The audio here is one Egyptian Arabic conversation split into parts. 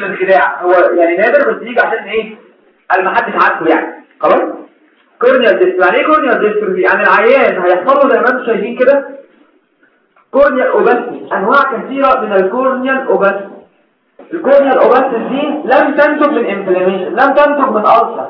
للخداع هو يعني نادر بس يجي عشان ايه قال ما حدش عارفه يعني خلاص كورنيال ديستروفي يعني ايه كورنيال ديستروفي يعني العيان هيحصل له زي ما انتم شايفين كده كورنيال اوباسيتي انواع كثيره من الكورنيال اوباسيتي الكورنيال اوباسيتي دي لم تنتج من انفلاميشن لم تنتج من ألسر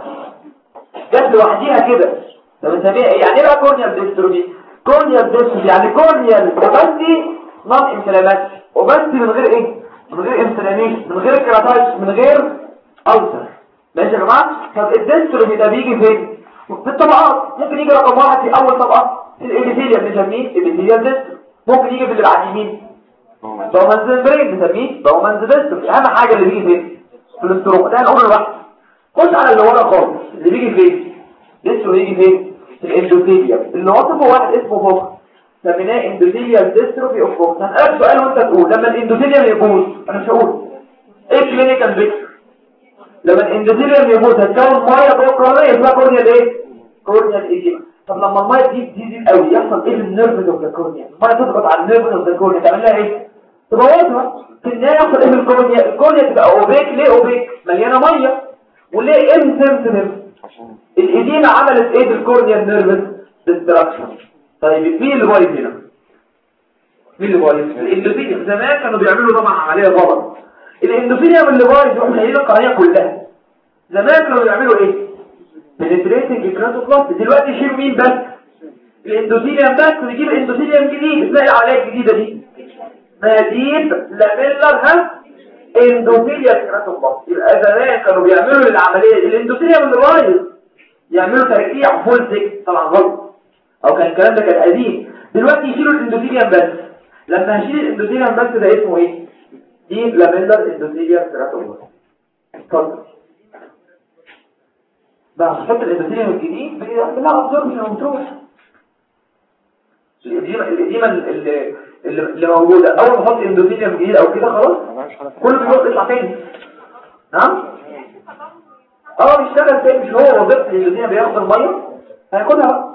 جت لوحديها كده ده بنسميها ايه يعني ايه بقى كورنيال ديستروفي كورنيال ديستروفي يعني كورنيال اوباسيتي نون انفلاماتوري اوباسيتي من غير ايه من غير انفلاميشن من غير كراتايتس من غير ألسر ماشي يا جماعه طب الديستروفي ده بيجي فين في الطبقات ممكن يجي رقم واحد في اول طبقه الابيثيليا بنسميه ابيثيليال ديستروفي ممكن يجي في اللي بعد يمين دومنز برين بنسميه دومنز ديستروفي اهم حاجه اللي بيجي فين في الاستروما ده هنقول لوحده خش على اللي ورا خالص اللي بيجي فين ديستروفي يجي فين في الاندوثيليا اللي وصفه واحد اسمه فوق سميناه اندوثيليال ديستروفي اوف فوكس هسألك سؤال وانت تقول لما الاندوثيليا يبوظ انا مش هقول ايه كلينيكال بيكتشر لما الاندوثيليوم يموت هتكون ميه جوه الكورنيا اسمها كورنيال ايه كورنيال ايديما طب لما الميه دي تزيد قوي يحصل ايه للنيرفز اوف ذا كورنيا الميه تضغط على النيرفز اوف ذا كورنيا تعمل لها ايه تبوظها في النهايه يحصل ايه للكورنيا الكورنيا تبقى اوبيك ليه اوبيك مليانه ميه وليه انسنسيتيف الايديما عملت ايه بالكورنيا نيرفز ديستراكشن طيب مين اللي بايظ هنا مين اللي بايظ الاندوثيليوم زمان كانوا بيعملوا طبعا عمليه غلط الاندوثيليوم اللي بايظ يقوم شايلين القرنيه كلها زمان كانوا بيعملوا ايه بنتريتنج كراتوبلاست دلوقتي يشيلوا مين بس الاندوثيليوم بس ونجيب اندوثيليوم جديد ازاي العمليه الجديده دي مزيد لاميلر ها اندوثيليوم كراتوبلاست يبقى زمان كانوا بيعملوا العمليه الاندوثيليوم اللي بايظ يعملوا تركيع فول سيك طبعا غلط او كان الكلام ده كان قديم دلوقتي يشيلوا الاندوثيليوم بس لما هشيل الاندوثيليوم بس ده اسمه ايه دي لاميلر اندوثيليوم كراتوبلاست اتفضل بقى حط الاندوثيليوم الجديد بنعمل ابزوربشن وتروح الاديمه الاديمه اللي اللي موجوده اول ما احط اندوثيليوم جديد او كده خلاص كله بيروح يطلع تاني نعم اه بيشتغل تاني مش هو وظيفه الاندوثيليوم بياخد الميه هياخدها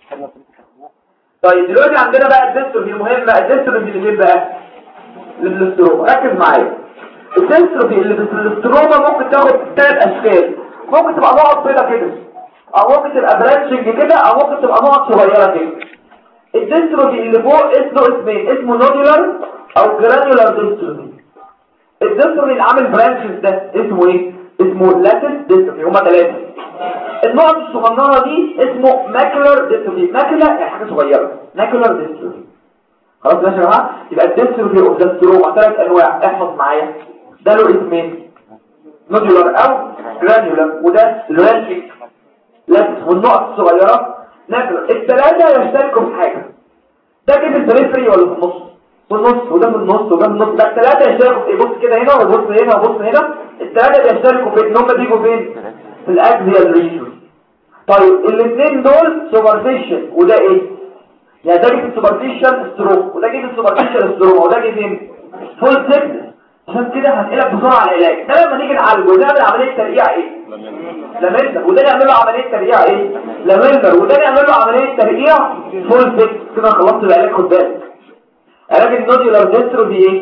طيب دلوقتي عندنا بقى الدستروفي المهمه الدستروفي اللي فين بقى اللي في الاستروما ركز معايا الدستروفي اللي في الاستروما ممكن تاخد ثلاث اشكال ممكن تبقى نقط بيضة كده او ممكن تبقى برانشنج كده او ممكن تبقى نقط صغيرة كده الدستروفي اللي فوق اسمه اسمين اسمه نودولار او جرانيولار دستروفي الدستروفي اللي عامل برانشز ده اسمه ايه اسمه لاتس دستروفي هما ثلاثة النقط الصغننة دي اسمه ماكولار دستروفي ماكولا يعني حاجة صغيرة ماكولار دستروفي خلاص ماشي يا جماعه يبقى الدستروفي اوف ذا ستروما ثلاث انواع احفظ معايا ده له اسمين نودولار او جرانيولار وده الرانشنج لاتس والنقط الصغيره ناكلر الثلاثه يشتركوا في حاجه ده كده البريفري ولا في النص في النص وده في النص وده في النص ده الثلاثه يشتركوا في بص كده هنا وبص هنا وبص هنا الثلاثه بيشتركوا في ان هم بيجوا فين في الاكزيال ريجن طيب الاثنين دول سوبرفيشن وده ايه يعني ده جه السوبرفيشن ستروك وده جه السوبرفيشن ستروك وده جه فين فول سيكنس عشان كده هنقلك بسرعه على العلاج ده لما نيجي نعالجه نعمل عمليه ترقيع ايه لاميلر وده نعمل له عمليه ترقيع ايه لاميلر وده نعمل له عمليه ترقيع فول سيكنس كده خلصت العلاج خد بالك علاج النوديولار ديستروفي ايه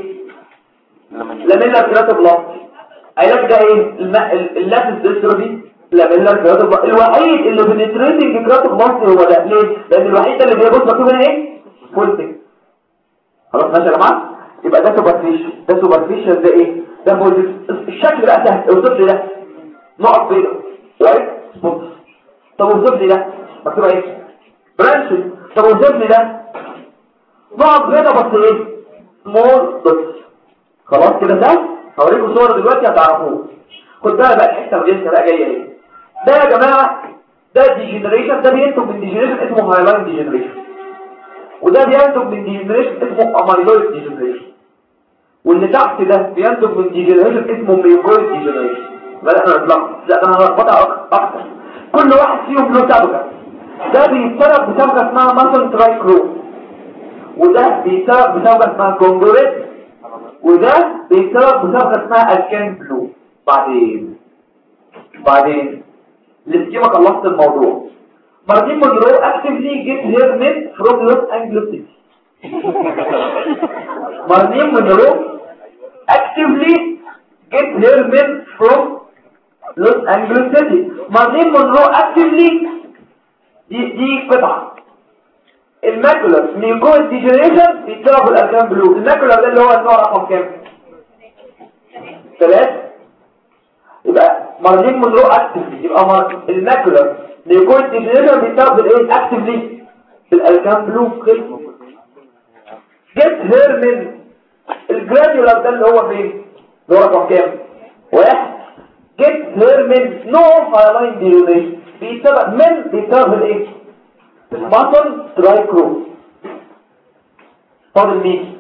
لاميلر كراتوبلاست علاج ده ايه اللاتس ديستروفي لاميلر كراتوبلاست الوحيد اللي بنتريتنج كراتوبلاست هو ده ليه لان الوحيد اللي بيبص مكتوب هنا ايه فول سيكنس خلاص ماشي يا جماعه يبقى ده سوبرفيشن ده سوبرفيشن ده ايه ده بوزيت الشكل بقى سهل اوصف لي ده نقط بيضاء وايت سبوت طب اوصف لي ده مكتوب ايه برانشز طب اوصف لي ده نقط بيضاء بس ايه سمول دوتس خلاص كده سهل هوريكم صور دلوقتي هتعرفوه خد بالك بقى الحته اللي بقى جايه ايه ده يا جماعه ده ديجنريشن ده بينتج من ديجنريشن اسمه هايلاين ديجنريشن وده بينتج من ديجنريشن اسمه اميلويد ديجنريشن واللي تحت ده بينتج من ديجنريشن اسمه ميوكويد ديجنريشن لا احنا نطلع لا انا هلخبطها اكتر كل واحد فيهم له صبغه ده بيتسبب بصبغه اسمها ماسل ترايكرو وده بيتسبب بصبغه اسمها كونجوريت وده بيتسبب بصبغه اسمها الكان بلو بعدين بعدين الاسكيما خلصت الموضوع مارتين مونرو actively get her men from Los Angeles City. مارتين مونرو actively get her men from Los Angeles City مارلين مونرو actively دي دي قطعة الماكولر ميوكويد ديجنريشن بيتلعب بالاركان بلو الماكولر ده اللي هو النوع رقم كام ثلاث يبقى مارلين مونرو اكتفلي يبقى الماكولر ميوكويد ديجنريشن بيتلعب بالايه اكتفلي بالاركان بلو جيت هير من الجرانيولار ده اللي هو فين اللي هو رقم كام واحد جيت هير من نوع هايلاين ديلونيشن بيتبع من بيتبع الايه المطل ترايكرو فاضل مين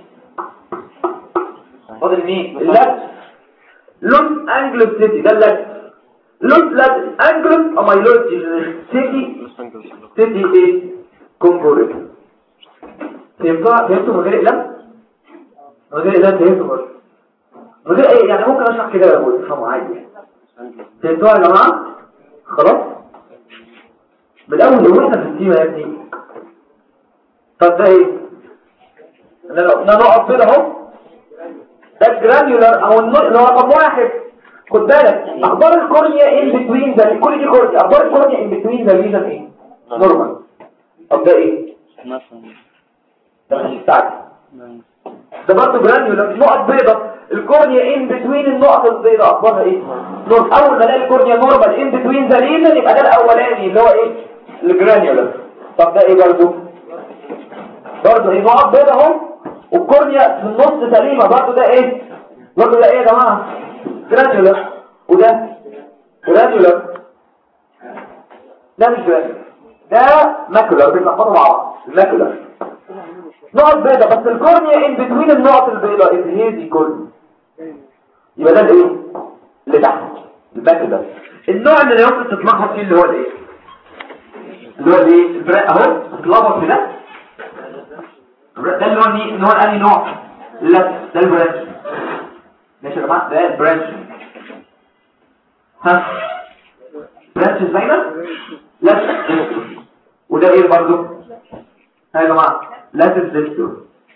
فاضل مين اللات لون انجلوس سيتي ده اللات لون لات انجلوس اميلويد سيتي سيتي ايه كومبوريت فهمتوا فهمتوا من غير اقلام من غير اقلام فهمتوا من غير ايه يعني ممكن اشرح كده اقول افهموا عادي فهمتوا يا جماعه خلاص بالاول لو احنا في التيمه يا ابني طب ده ايه انا لو انا نقف كده اهو ده الجرانيولار او اللي هو رقم واحد خد بالك اخبار الكورنيا ان بتوين ده كل دي كورنيا اخبار الكورنيا ان بتوين ده ريزن ايه نورمال طب ده ايه ده مش بتاعك ده برضه جرانيولار نقط بيضة الكورنيا ان بتوين النقط البيضاء اخبارها ايه نور اول ما الاقي الكورنيا نورمال ان بتوين ذا ريزن يبقى ده الاولاني اللي هو ايه الجرانيولار طب ده ايه برضه برضه ايه نقط بيضة اهو والكورنيا في النص سليمة برضه ده ايه برضه ده ايه يا جماعه جرانيولار وده جرانيولار ده مش جرانيولار ده ماكولار بيتلخبطوا مع بعض الماكولار نقط بيضة بس الكورنيا ان بتوين النقط البيضاء هي دي كورنيا يبقى ده الايه اللي تحت الماكولار النوع اللي يمكن تتلخبط فيه اللي هو الايه اللي هو الايه البراء اهو اتلخبط في ده ده اللي هو مين اللي هو انهي نوع لا ده البرانش ماشي يا جماعه ده البرانش ها برانش باينه لا وده ايه برضه ها يا جماعه لازم تذكروا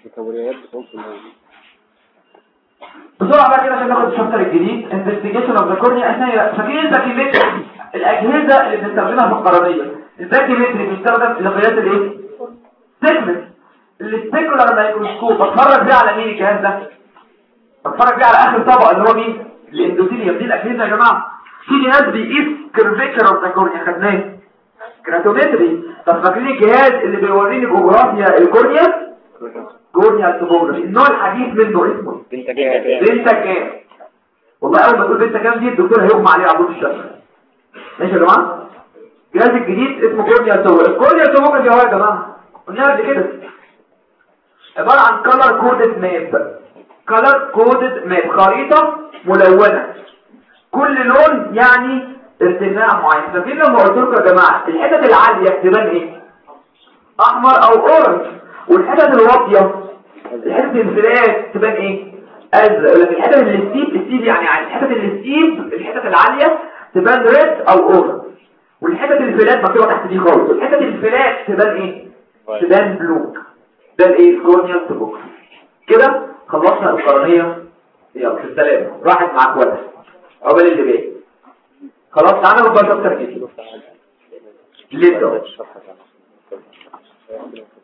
بسرعه بقى كده عشان ناخد الشابتر الجديد انفستيجيشن اوف ذا كورنيا اثناء فاكرين الباكيمتري الاجهزه اللي بنستخدمها في القرنيه الباكيمتري بيستخدم لقياس الايه سيجمنت السبيكولار مايكروسكوب بتفرج بيه على مين الجهاز ده بتفرج بيه على اخر طبقه اللي هو مين الاندوثيليوم دي الاجهزه يا جماعه في جهاز بيقيس كيرفيتشر اوف ذا كورنيا خدناه كراتومتري طب فاكرين الجهاز اللي بيوريني جغرافيا الكورنيا كورنيا توبوغرافي النوع الحديث منه اسمه بنتاجام والله اول ما تقول بنتاجام دي الدكتور هيغمى عليه على طول الشمس ماشي يا جماعه الجهاز الجديد اسمه كورنيا توبوغرافي الكورنيا توبوغرافي اهو يا جماعه قلنا قبل كده عبارة عن color coded map color coded map خريطة ملونة كل لون يعني ارتفاع معين فاكرين لما قلت لكم يا جماعة الحتت العالية تبان ايه احمر او اورنج والحتت الواطية الحتت الانفلات تبان ايه ازرق لكن الحتت اللي الستيب الستيب يعني الحتت اللي الستيب الحتت العالية تبان ريد او اورنج والحتت الفلات مكتوبة تحت دي خالص والحتت الفلات تبان ايه تبان بلو ده الايه كورنيال تبوك كده خلصنا القرنية يلا في السلام راحت معاك وقت عقبال اللي جاي خلاص تعالى نبقى اكتر كده ليه ده